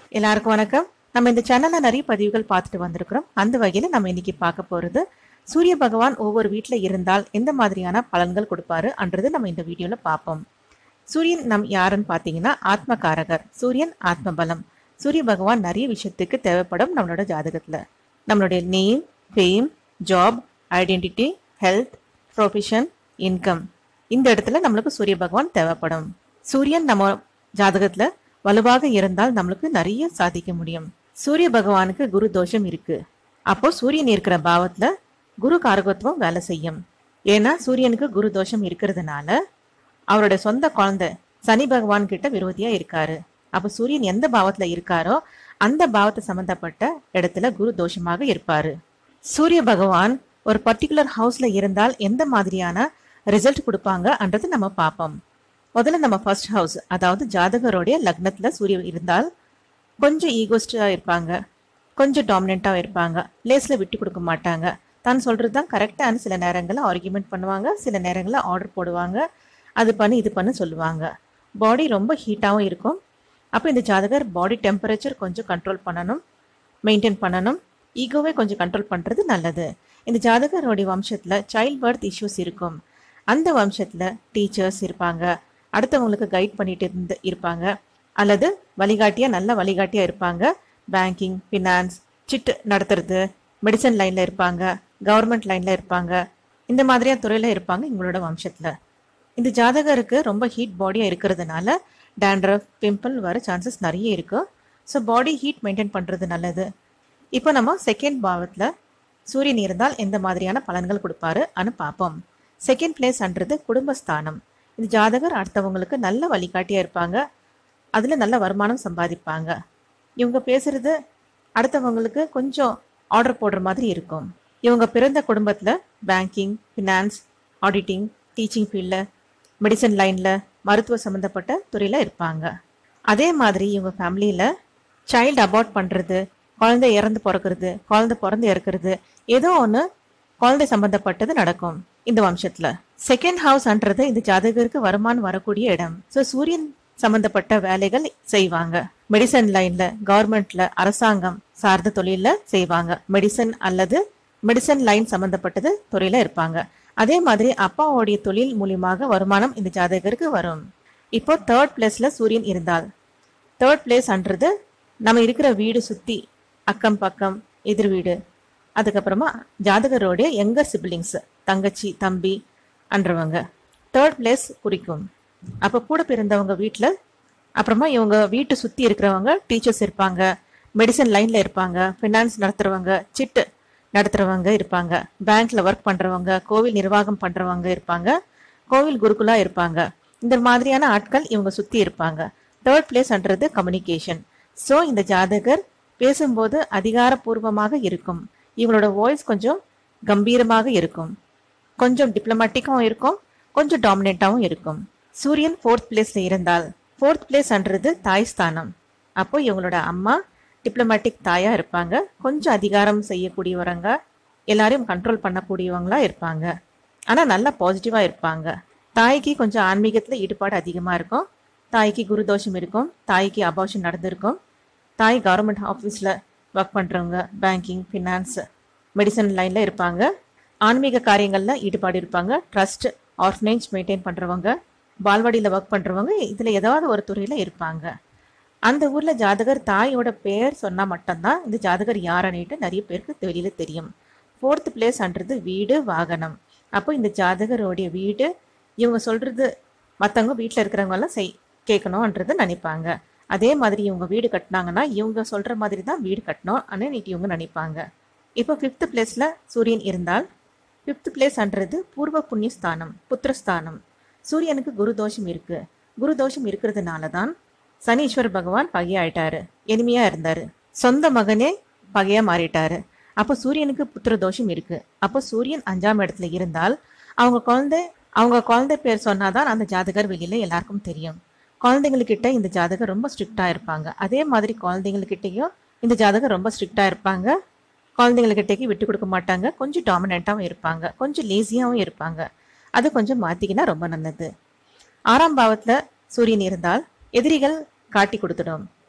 எல்லாருக்கும் வணக்கம் நம்ம இந்த சேனல்ல நிறைய பதிவுகள் பார்த்துட்டு வந்திருக்கிறோம் அந்த வகையில நம்ம இன்னைக்கு பார்க்க போறது சூரிய பகவான் ஒவ்வொரு வீட்ல இருந்தால் எந்த மாதிரியான பலன்கள் கொடுப்பாரு அன்றது நம்ம இந்த வீடியோல பார்ப்போம் சூரியன் நம் யாருன்னு பார்த்தீங்கன்னா ஆத்மகாரகர் சூரியன் ஆத்ம பலம் சூரிய பகவான் நிறைய விஷயத்துக்கு தேவைப்படும் நம்மளோட ஜாதகத்துல நம்மளுடைய name fame job identity health profession income இந்த இடத்துல நம்மளுக்கு சூரிய பகவான் தேவைப்படும் சூரியன் நம்ம ஜாதகத்துல வலுவாக இருந்தால் நம்மளுக்கு நிறைய சாதிக்க முடியும் சூரிய பகவானுக்கு குரு தோஷம் இருக்கு அப்போ சூரியன் இருக்கிற பாவத்துல குரு காரகத்துவம் வேலை செய்யும் ஏன்னா சூரியனுக்கு குரு தோஷம் இருக்கிறதுனால அவரோட சொந்த குழந்தை சனி பகவான் கிட்ட விரோதியா இருக்காரு அப்ப சூரியன் எந்த பாவத்துல இருக்காரோ அந்த பாவத்தை சம்பந்தப்பட்ட இடத்துல குரு தோஷமாக இருப்பாரு சூரிய பகவான் ஒரு பர்டிகுலர் ஹவுஸ்ல இருந்தால் எந்த மாதிரியான ரிசல்ட் கொடுப்பாங்கன்றது நம்ம பார்ப்போம் முதல்ல நம்ம ஃபர்ஸ்ட் ஹவுஸ் அதாவது ஜாதகருடைய லக்னத்துல சூரியன் இருந்தால் கொஞ்சம் ஈகோஸ்டா இருப்பாங்க கொஞ்சம் டாமினண்டா இருப்பாங்க லேஸ்ல விட்டு கொடுக்க மாட்டாங்க தான் சொல்றது தான் கரெக்டான சில நேரங்களில் ஆர்கியூமெண்ட் பண்ணுவாங்க சில நேரங்களில் ஆர்டர் போடுவாங்க அது பண்ணு இது பண்ணு சொல்லுவாங்க பாடி ரொம்ப ஹீட்டாகவும் இருக்கும் அப்போ இந்த ஜாதகர் பாடி டெம்பரேச்சர் கொஞ்சம் கண்ட்ரோல் பண்ணணும் மெயின்டைன் பண்ணணும் ஈகோவை கொஞ்சம் கண்ட்ரோல் பண்ணுறது நல்லது இந்த ஜாதகருடைய வம்சத்தில் சைல்ட் பர்த் இஷ்யூஸ் இருக்கும் அந்த வம்சத்தில் டீச்சர்ஸ் இருப்பாங்க அடுத்தவங்களுக்கு கைட் பண்ணிட்டு இருந்து இருப்பாங்க அல்லது வழிகாட்டியா நல்ல வழிகாட்டியா இருப்பாங்க பேங்கிங் ஃபினான்ஸ் சிட்டு நடத்துறது மெடிசன் லைன்ல இருப்பாங்க கவர்மெண்ட் லைன்ல இருப்பாங்க இந்த மாதிரியா துறையில இருப்பாங்க இவங்களோட வம்சத்துல இந்த ஜாதகருக்கு ரொம்ப ஹீட் பாடியா இருக்கிறதுனால டேண்ட்ரஃப் பிம்பிள் வர சான்சஸ் நிறைய இருக்கு ஸோ பாடி ஹீட் மெயின்டைன் பண்றது நல்லது இப்போ நம்ம செகண்ட் பாவத்துல சூரியன் இருந்தால் எந்த மாதிரியான பலன்கள் கொடுப்பாரு அனு பார்ப்போம் செகண்ட் பிளேஸ்ன்றது குடும்பஸ்தானம் இந்த ஜாதகர் அடுத்தவங்களுக்கு நல்ல வழிகாட்டியா இருப்பாங்க அதுல நல்ல வருமானம் சம்பாதிப்பாங்க இவங்க பேசுறது அடுத்தவங்களுக்கு கொஞ்சம் ஆர்டர் போடுற மாதிரி இருக்கும் இவங்க பிறந்த குடும்பத்துல பேங்கிங் ஃபினான்ஸ் ஆடிட்டிங் டீச்சிங் ஃபீல்டில் மெடிசன் லைன்ல மருத்துவ சம்மந்தப்பட்ட துறையில இருப்பாங்க அதே மாதிரி இவங்க ஃபேமிலியில சைல்டு அபார்ட் பண்றது குழந்தை இறந்து பிறக்கிறது குழந்தை பிறந்து இறக்குறது ஏதோ ஒன்று குழந்தை சம்பந்தப்பட்டது நடக்கும் இந்த வம்சத்துல செகண்ட் ஹவுஸ்ன்றது இந்த ஜாதகருக்கு வருமானம் வரக்கூடிய இடம் ஸோ சூரியன் சம்பந்தப்பட்ட வேலைகள் செய்வாங்க மெடிசன் லைன்ல கவர்மெண்ட்ல அரசாங்கம் சார்ந்த தொழில செய்வாங்க மெடிசன் அல்லது மெடிசன் லைன் சம்பந்தப்பட்டது துறையில இருப்பாங்க அதே மாதிரி அப்பாவோடைய தொழில் மூலியமாக வருமானம் இந்த ஜாதகருக்கு வரும் இப்போ தேர்ட் பிளேஸ்ல சூரியன் இருந்தால் தேர்ட் பிளேஸ்ன்றது நம்ம இருக்கிற வீடு சுத்தி அக்கம் பக்கம் எதிர் வீடு அதுக்கப்புறமா ஜாதகரோடைய யங்கர் சிப்ளிங்ஸ் தங்கச்சி தம்பி அன்றவங்க தேர்ட் பிளேஸ் குறிக்கும் அப்போ கூட பிறந்தவங்க வீட்டில் அப்புறமா இவங்க வீட்டை சுற்றி இருக்கிறவங்க டீச்சர்ஸ் இருப்பாங்க மெடிசன் லைனில் இருப்பாங்க ஃபினான்ஸ் நடத்துகிறவங்க சிட்டு நடத்துகிறவங்க இருப்பாங்க பேங்க்ல ஒர்க் பண்ணுறவங்க கோவில் நிர்வாகம் பண்ணுறவங்க இருப்பாங்க கோவில் குருகுலா இருப்பாங்க இந்த மாதிரியான ஆட்கள் இவங்க சுற்றி இருப்பாங்க தேர்ட் பிளேஸ்ன்றது கம்யூனிகேஷன் ஸோ இந்த ஜாதகர் பேசும்போது அதிகாரப்பூர்வமாக இருக்கும் இவங்களோட வாய்ஸ் கொஞ்சம் கம்பீரமாக இருக்கும் கொஞ்சம் டிப்ளமேட்டிக்காகவும் இருக்கும் கொஞ்சம் டாமினேட்டாகவும் இருக்கும் சூரியன் ஃபோர்த் பிளேஸ்ல இருந்தால் ஃபோர்த் பிளேஸ்ன்றது தாய் ஸ்தானம் அப்போ இவங்களோட அம்மா டிப்ளமேட்டிக் தாயா இருப்பாங்க கொஞ்சம் அதிகாரம் செய்யக்கூடியவங்க எல்லாரையும் கண்ட்ரோல் பண்ணக்கூடியவங்களா இருப்பாங்க ஆனா நல்லா பாசிட்டிவா இருப்பாங்க தாய்க்கு கொஞ்சம் ஆன்மீகத்துல ஈடுபாடு அதிகமா இருக்கும் தாய்க்கு குருதோஷம் இருக்கும் தாய்க்கு அபாஷன் நடந்திருக்கும் தாய் கவர்மெண்ட் ஆஃபீஸில் ஒர்க் பண்ணுறவங்க பேங்கிங் ஃபினான்ஸ் மெடிசன் லைனில் இருப்பாங்க ஆன்மீக காரியங்களில் ஈடுபாடு இருப்பாங்க ட்ரஸ்ட் ஆர்ஃபனேஜ் மெயின்டைன் பண்ணுறவங்க பால்வாடியில் ஒர்க் பண்ணுறவங்க இதில் ஏதாவது ஒரு துறையில் இருப்பாங்க அந்த ஊரில் ஜாதகர் தாயோட பேர் சொன்னால் மட்டும்தான் இந்த ஜாதகர் யாரன்னுட்டு நிறைய பேருக்கு வெளியில் தெரியும் ஃபோர்த் பிளேஸ்ன்றது வீடு வாகனம் அப்போ இந்த ஜாதகருடைய வீடு இவங்க சொல்கிறது மற்றவங்க வீட்டில் இருக்கிறவங்க எல்லாம் செய் கேட்கணுன்றது நினைப்பாங்க அதே மாதிரி இவங்க வீடு கட்டினாங்கன்னா இவங்க சொல்ற மாதிரி தான் வீடு கட்டணும் அப்படின்னு இவங்க நினைப்பாங்க இப்போ ஃபிஃப்த் பிளேஸ்ல சூரியன் இருந்தால் ஃபிஃப்த் பிளேஸ்ன்றது பூர்வ புண்ணிய ஸ்தானம் புத்திரஸ்தானம் சூரியனுக்கு குரு தோஷம் இருக்கு குரு தோஷம் இருக்கிறதுனால தான் சனீஸ்வர பகவான் பகையாயிட்டாரு எளிமையா இருந்தாரு சொந்த மகனே பகையா மாறிட்டாரு அப்போ சூரியனுக்கு புத்திர தோஷம் இருக்கு அப்போ சூரியன் அஞ்சாம் இடத்துல இருந்தால் அவங்க குழந்தை அவங்க குழந்தை பேர் சொன்னாதான் அந்த ஜாதகர் வெளியில எல்லாருக்கும் தெரியும் குழந்தைங்கக்கிட்ட இந்த ஜாதகர் ரொம்ப ஸ்ட்ரிக்டா இருப்பாங்க அதே மாதிரி குழந்தைங்கக்கிட்டேயும் இந்த ஜாதகர் ரொம்ப ஸ்ட்ரிக்டா இருப்பாங்க குழந்தைங்கக்கிட்டேக்கு விட்டு கொடுக்க மாட்டாங்க கொஞ்சம் டாமினண்ட்டாகவும் இருப்பாங்க கொஞ்சம் லேசியாகவும் இருப்பாங்க அது கொஞ்சம் மாத்திக்கினா ரொம்ப நல்லது ஆறாம் பாவத்துல சூரியன் இருந்தால் எதிரிகள் காட்டி கொடுத்துடும்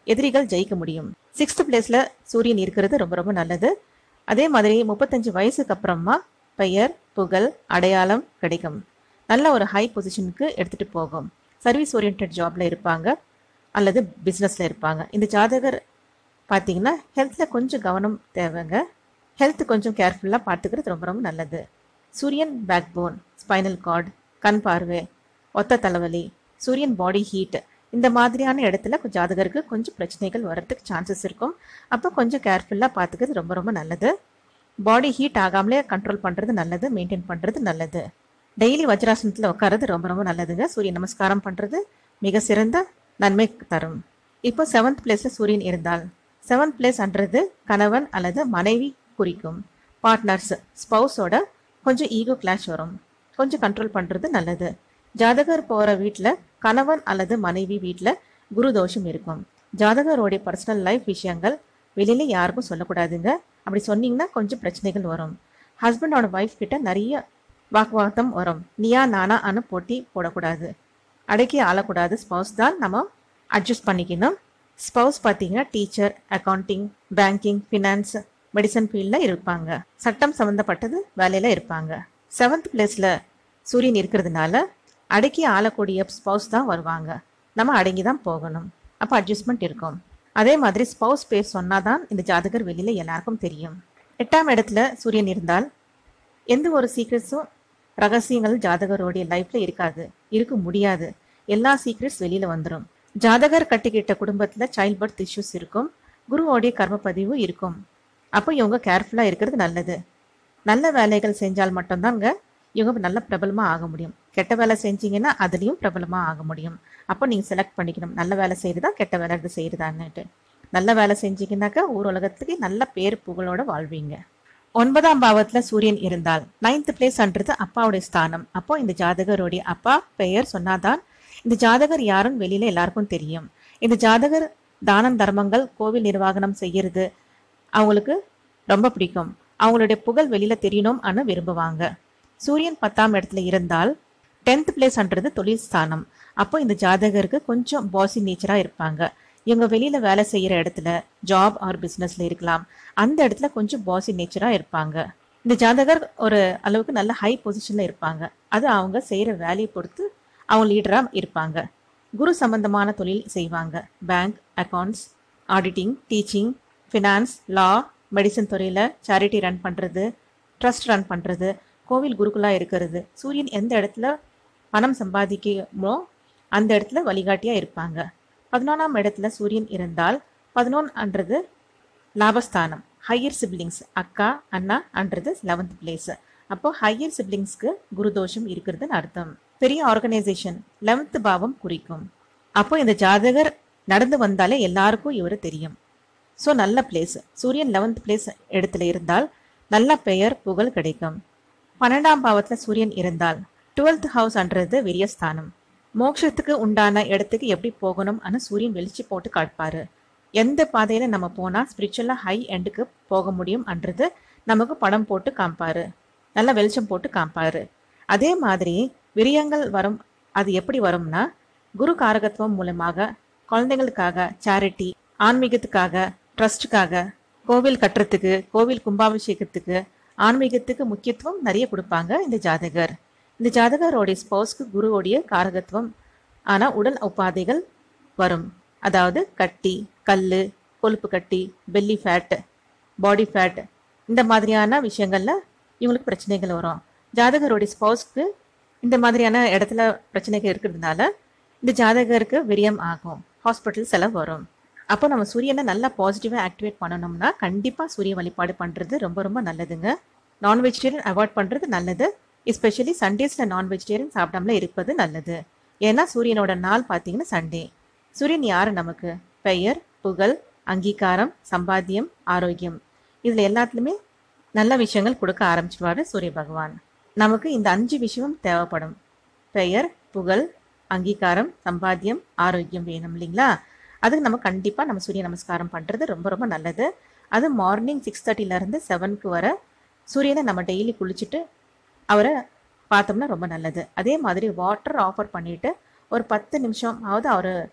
எதிரிகள் ஜெயிக்க முடியும் சிக்ஸ்த் பிளேஸ்ல சூரியன் இருக்கிறது ரொம்ப ரொம்ப நல்லது அதே மாதிரி முப்பத்தஞ்சு வயசுக்கு அப்புறமா பெயர் புகழ் அடையாளம் கிடைக்கும் நல்ல ஒரு ஹை பொசிஷனுக்கு எடுத்துட்டு போகும் சர்வீஸ் ஓரியன்ட் ஜாப்ல இருப்பாங்க அல்லது பிஸ்னஸ்ல இருப்பாங்க இந்த ஜாதகர் பார்த்தீங்கன்னா ஹெல்த்தில் கொஞ்சம் கவனம் தேவைங்க ஹெல்த் கொஞ்சம் கேர்ஃபுல்லாக பார்த்துக்கிறது ரொம்ப ரொம்ப நல்லது சூரியன் பேக் போன் ஸ்பைனல் கார்டு கண் பார்வை ஒத்த தலைவலி சூரியன் பாடி ஹீட் இந்த மாதிரியான இடத்துல ஜாதகருக்கு கொஞ்சம் பிரச்சனைகள் வர்றதுக்கு சான்சஸ் இருக்கும் அப்போ கொஞ்சம் கேர்ஃபுல்லாக பார்த்துக்கிறது ரொம்ப ரொம்ப நல்லது பாடி ஹீட் ஆகாமலே கண்ட்ரோல் பண்ணுறது நல்லது மெயின்டைன் பண்ணுறது நல்லது டெய்லி வஜ்ராசனத்தில் உட்காரது ரொம்ப ரொம்ப நல்லதுங்க சூரிய நமஸ்காரம் பண்ணுறது மிக சிறந்த நன்மை தரும் இப்போ செவன்த் பிளேஸில் சூரியன் இருந்தால் செவன்த் பிளேஸ்ன்றது கணவன் அல்லது மனைவி குறிக்கும் பார்ட்னர்ஸ் ஸ்பௌஸோட கொஞ்சம் ஈகோ கிளாஷ் வரும் கொஞ்சம் கண்ட்ரோல் பண்ணுறது நல்லது ஜாதகர் போகிற வீட்டில் கணவன் அல்லது மனைவி வீட்டில் குரு தோஷம் இருக்கும் ஜாதகருடைய பர்சனல் லைஃப் விஷயங்கள் வெளியில யாருக்கும் சொல்லக்கூடாதுங்க அப்படி சொன்னீங்கன்னா கொஞ்சம் பிரச்சனைகள் வரும் ஹஸ்பண்டோட ஒய்ஃப் கிட்ட நிறைய வாக்குவாதம் வரும் நீயா நானா அனு போட்டி போடக்கூடாது அடக்கி ஆளக்கூடாது ஸ்பௌஸ் தான் நம்ம அட்ஜஸ்ட் பண்ணிக்கணும் ஸ்பௌஸ் பார்த்தீங்கன்னா teacher accounting banking finance medicine ஃபீல்டில் இருப்பாங்க சட்டம் சம்மந்தப்பட்டது வேலையில் இருப்பாங்க செவன்த் பிளேஸில் சூரியன் இருக்கிறதுனால அடக்கி ஆளக்கூடிய ஸ்பௌஸ் தான் வருவாங்க நம்ம அடங்கி தான் போகணும் அப்போ அட்ஜஸ்ட்மெண்ட் இருக்கும் அதே மாதிரி ஸ்பௌஸ் பேர் சொன்னாதான் இந்த ஜாதகர் வெளியில் எல்லாருக்கும் தெரியும் எட்டாம் இடத்துல சூரியன் இருந்தால் எந்த ஒரு சீக்ரெட்ஸும் ரகசியங்கள் ஜாதகருடைய லைஃப்ல இருக்காது இருக்க முடியாது எல்லா சீக்ரெட்ஸ் வெளியில வந்துடும் ஜாதகர் கட்டிக்கிட்ட குடும்பத்துல சைல்ட் பர்த் இஷ்யூஸ் இருக்கும் குருவோடைய கர்ம பதிவு இருக்கும் அப்போ இவங்க கேர்ஃபுல்லா இருக்கிறது நல்லது நல்ல வேலைகள் செஞ்சால் மட்டும்தாங்க இவங்க நல்ல பிரபலமா ஆக முடியும் கெட்ட வேலை செஞ்சீங்கன்னா அதுலயும் பிரபலமா ஆக முடியும் அப்போ நீங்க செலக்ட் பண்ணிக்கணும் நல்ல வேலை செய்யறதா கெட்ட வேலை இது செய்யறதான்னுட்டு நல்ல வேலை செஞ்சீங்கன்னாக்கா ஊர் உலகத்துக்கு நல்ல பேர் புகழோட வாழ்வீங்க ஒன்பதாம் பாவத்துல சூரியன் இருந்தால் நைன்த் பிளேஸ்ன்றது அப்பாவுடைய ஸ்தானம் அப்போ இந்த ஜாதகருடைய அப்பா பெயர் சொன்னாதான் இந்த ஜாதகர் யாருன்னு வெளியில எல்லாருக்கும் தெரியும் இந்த ஜாதகர் தானம் தர்மங்கள் கோவில் நிர்வாகனம் செய்யறது அவங்களுக்கு ரொம்ப பிடிக்கும் அவங்களுடைய புகழ் வெளியில தெரியணும்னு விரும்புவாங்க சூரியன் பத்தாம் இடத்துல இருந்தால் டென்த் பிளேஸ்ன்றது தொழில் ஸ்தானம் அப்போ இந்த ஜாதகருக்கு கொஞ்சம் பாசி நேச்சரா இருப்பாங்க இவங்க வெளியில வேலை செய்யற இடத்துல ஜாப் ஆர் பிசினஸ்ல இருக்கலாம் அந்த இடத்துல கொஞ்சம் பாசி நேச்சரா இருப்பாங்க இந்த ஜாதகர் ஒரு அளவுக்கு நல்ல ஹை பொசிஷன்ல இருப்பாங்க அது அவங்க செய்யற வேலையை பொறுத்து அவங்க லீடரா இருப்பாங்க குரு சம்பந்தமான தொழில் செய்வாங்க bank accounts auditing teaching finance law medicine துறையில சேரிட்டி ரன் பண்றது ட்ரஸ்ட் ரன் பண்றது கோவில் குருக்குலா இருக்கிறது சூரியன் எந்த இடத்துல பணம் சம்பாதிக்கமோ அந்த இடத்துல வழிகாட்டியா இருப்பாங்க பதினொன்றாம் இடத்துல சூரியன் இருந்தால் பதினொன்றுன்றது லாபஸ்தானம் ஹையர் சிப்ளிங்ஸ் அக்கா அண்ணா அன்றது லெவன்த் பிளேஸ் அப்போ ஹையர் சிப்ளிங்ஸ்க்கு குருதோஷம் இருக்கிறதுன்னு அர்த்தம் பெரிய ஆர்கனைசேஷன் லெவன்த் பாவம் குறிக்கும் அப்போ இந்த ஜாதகர் நடந்து வந்தாலே எல்லாருக்கும் இவரு தெரியும் ஸோ நல்ல பிளேஸ் சூரியன் லெவன்த் பிளேஸ் இடத்துல இருந்தால் நல்ல பெயர் புகழ் கிடைக்கும் பன்னெண்டாம் பாவத்துல சூரியன் இருந்தால் டுவெல்த் ஹவுஸ்ன்றது விரியஸ்தானம் மோட்சத்துக்கு உண்டான இடத்துக்கு எப்படி போகணும்னு சூரியன் வெளிச்சு போட்டு காட்பாரு எந்த பாதையில நம்ம போனா ஸ்பிரிச்சுவலா ஹை எண்டுக்கு போக முடியும் அன்றது நமக்கு படம் போட்டு காமிப்பாரு நல்ல வெளிச்சம் போட்டு காமிப்பாரு அதே மாதிரி விரியங்கள் வரும் அது எப்படி வரும்னா குரு காரகத்துவம் மூலமாக குழந்தைங்களுக்காக சேரிட்டி ஆன்மீகத்துக்காக ட்ரஸ்ட்டுக்காக கோவில் கட்டுறதுக்கு கோவில் கும்பாபிஷேகத்துக்கு ஆன்மீகத்துக்கு முக்கியத்துவம் நிறைய கொடுப்பாங்க இந்த ஜாதகர் இந்த ஜாதகரோடைய ஸ்பௌஸ்க்கு குருவோடைய காரகத்துவம் ஆனா உடல் உபாதைகள் வரும் அதாவது கட்டி கல்லு கொழுப்பு கட்டி பெல்லி ஃபேட் பாடி ஃபேட் இந்த மாதிரியான விஷயங்கள்ல இவங்களுக்கு பிரச்சனைகள் வரும் ஜாதகருடைய ஸ்பௌஸ்க்கு இந்த மாதிரியான இடத்துல பிரச்சனைகள் இருக்கிறதுனால இந்த ஜாதகருக்கு விரியம் ஆகும் ஹாஸ்பிட்டல் செலவு வரும் அப்போ நம்ம சூரியனை நல்லா பாசிட்டிவாக ஆக்டிவேட் பண்ணணும்னா கண்டிப்பாக சூரிய வழிபாடு பண்ணுறது ரொம்ப ரொம்ப நல்லதுங்க நான் வெஜிடேரியன் அவாய்ட் பண்ணுறது நல்லது எஸ்பெஷலி சண்டேஸில் நான் வெஜிடேரியன் சாப்பிடாமல இருப்பது நல்லது ஏன்னா சூரியனோட நாள் பார்த்தீங்கன்னா சண்டே சூரியன் யார் நமக்கு பெயர் புகழ் அங்கீகாரம் சம்பாத்தியம் ஆரோக்கியம் இதில் எல்லாத்துலேயுமே நல்ல விஷயங்கள் கொடுக்க ஆரம்பிச்சிடுவாரு சூரிய பகவான் நமக்கு இந்த அஞ்சு விஷயமும் தேவைப்படும் பெயர் புகழ் அங்கீகாரம் சம்பாத்தியம் ஆரோக்கியம் வேணும் இல்லைங்களா அதுக்கு நம்ம கண்டிப்பாக நம்ம சூரிய நமஸ்காரம் பண்ணுறது ரொம்ப ரொம்ப நல்லது அது மார்னிங் சிக்ஸ் தேர்ட்டிலேருந்து செவனுக்கு வர சூரியனை நம்ம டெய்லி குளிச்சுட்டு அவரை பார்த்தோம்னா ரொம்ப நல்லது அதே மாதிரி வாட்டர் ஆஃபர் பண்ணிட்டு ஒரு பத்து நிமிஷமாவது அவர்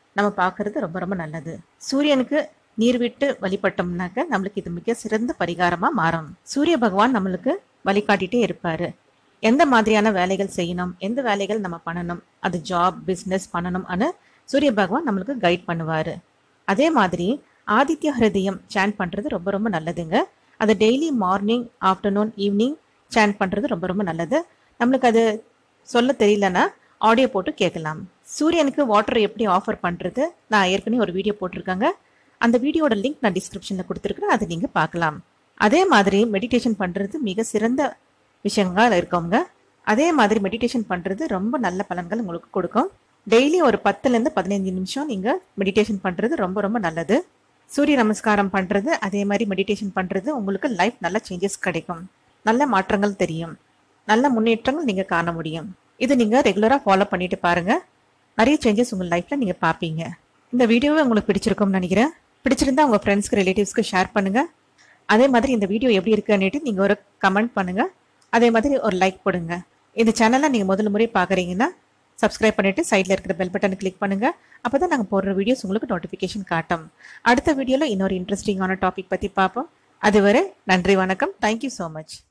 நம்ம பார்க்கறது ரொம்ப ரொம்ப நல்லது சூரியனுக்கு நீர் விட்டு வழிபட்டோம்னாக்க நம்மளுக்கு இது மிக சிறந்த பரிகாரமா மாறும் சூரிய பகவான் நம்மளுக்கு வழிகாட்டிட்டே இருப்பாரு எந்த மாதிரியான வேலைகள் செய்யணும் எந்த வேலைகள் நம்ம பண்ணணும் அது ஜாப் பிஸ்னஸ் பண்ணணும்னு சூரிய பகவான் நம்மளுக்கு கைட் பண்ணுவாரு அதே மாதிரி ஆதித்ய ஹிருதயம் சேன் பண்றது ரொம்ப ரொம்ப நல்லதுங்க அதை daily morning afternoon evening chant பண்றது ரொம்ப ரொம்ப நல்லது நம்மளுக்கு அது சொல்ல தெரியலன்னா ஆடியோ போட்டு கேட்கலாம் சூரியனுக்கு வாட்டர் எப்படி ஆஃபர் பண்றது நான் ஏற்கனவே ஒரு வீடியோ போட்டிருக்காங்க அந்த வீடியோட லிங்க் நான் டிஸ்கிரிப்ஷன்ல கொடுத்துருக்கேன் அதை நீங்க பார்க்கலாம் அதே மாதிரி மெடிடேஷன் பண்றது மிக சிறந்த விஷயங்கள் இருக்கவங்க அதே மாதிரி மெடிடேஷன் பண்றது ரொம்ப நல்ல பலன்கள் உங்களுக்கு கொடுக்கும் டெய்லி ஒரு பத்துல இருந்து பதினைஞ்சு நிமிஷம் நீங்க மெடிடேஷன் பண்றது ரொம்ப ரொம்ப நல்லது சூரிய நமஸ்காரம் பண்றது அதே மாதிரி மெடிடேஷன் பண்றது உங்களுக்கு லைஃப் நல்ல சேஞ்சஸ் கிடைக்கும் நல்ல மாற்றங்கள் தெரியும் நல்ல முன்னேற்றங்கள் நீங்க காண முடியும் இது நீங்க ரெகுலரா ஃபாலோ பண்ணிட்டு பாருங்க நிறைய சேஞ்சஸ் உங்க லைஃப்ல நீங்க பாப்பீங்க இந்த வீடியோவை உங்களுக்கு பிடிச்சிருக்கும்னு நினைக்கிறேன் பிடிச்சிருந்தா உங்க ஃப்ரெண்ட்ஸ்க்கு ரிலேட்டிவ்ஸ்க்கு ஷேர் பண்ணுங்க அதே மாதிரி இந்த வீடியோ எப்படி இருக்குன்னுட்டு நீங்க ஒரு கமெண்ட் பண்ணுங்க அதே மாதிரி ஒரு லைக் போடுங்க இந்த சேனலை நீங்க முதல் முறை பாக்குறீங்கன்னா சப்ஸ்கிரைப் பண்ணிட்டு சைட்ல இருக்கிற பெல் பட்டன் கிளிக் பண்ணுங்க அப்பதான் நாங்க போடுற வீடியோஸ் உங்களுக்கு நோட்டிபிகேஷன் காட்டும் அடுத்த வீடியோல இன்னொரு இன்ட்ரெஸ்டிங்கான டாபிக் பத்தி பார்ப்போம் அதுவரை நன்றி வணக்கம் தேங்க்யூ ஸோ மச்